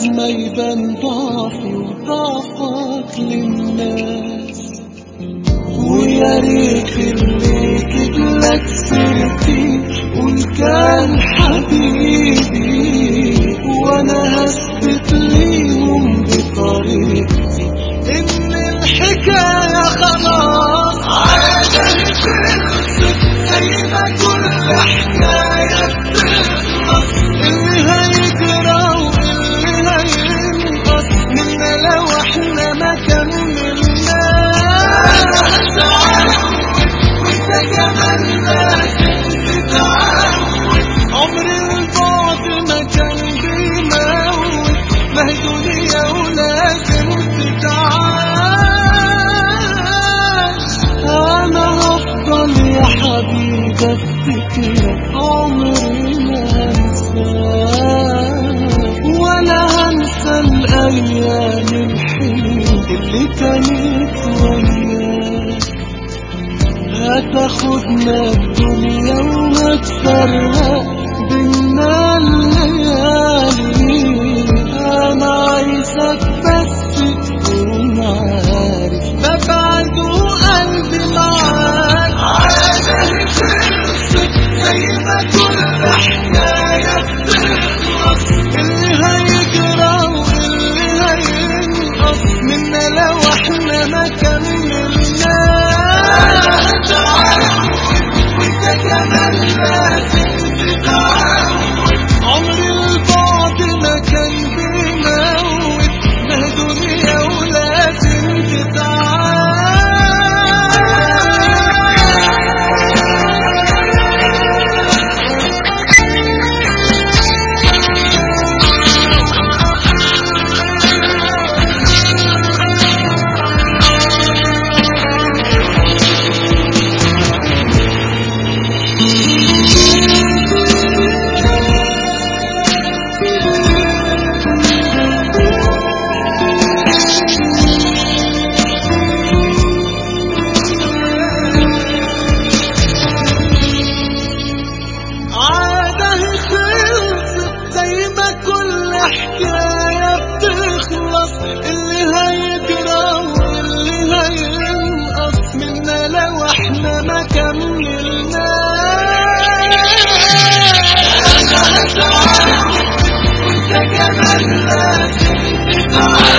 ما يبان ضعفي وضعفك للناس ويا ريت اللي جبلك سيرتي وان كان حبيبي وانا هثبت ليهم بطريقتي ان الحكايه خلاص عادة خلصت زي ما كل حكايه بتخلص اللي هيجرى واللي هينقص منا لو احنا ما كملناش وانت كمان لازم تتعود عمر البعد ما كان بيموت ما هي دنيا ولازم تتعاش انا هفضل يا حبيبي افتكرك عمري ما هنساك ولا هنسى الايام الحلوه اللي كانت وياك هتاخدنا الدنيا وهتفرق بينا الليالي انا عايزك بس تكون عارف ببعد وقلبي معاك عادة خلصت زي ما كل حكاية بتخلص اللي هيجرى واللي هينقص منا لو احنا ما كملناش وانت كمان لازم تتعود عمر البعد ما كان بيموت ما هي دنيا ولازم عادة خلصت زي ما كل حكاية بتخلص اللي هيجرى واللي هينقص منا لو احنا ما كملناش انا هتعود وانت كمان لازم تتعود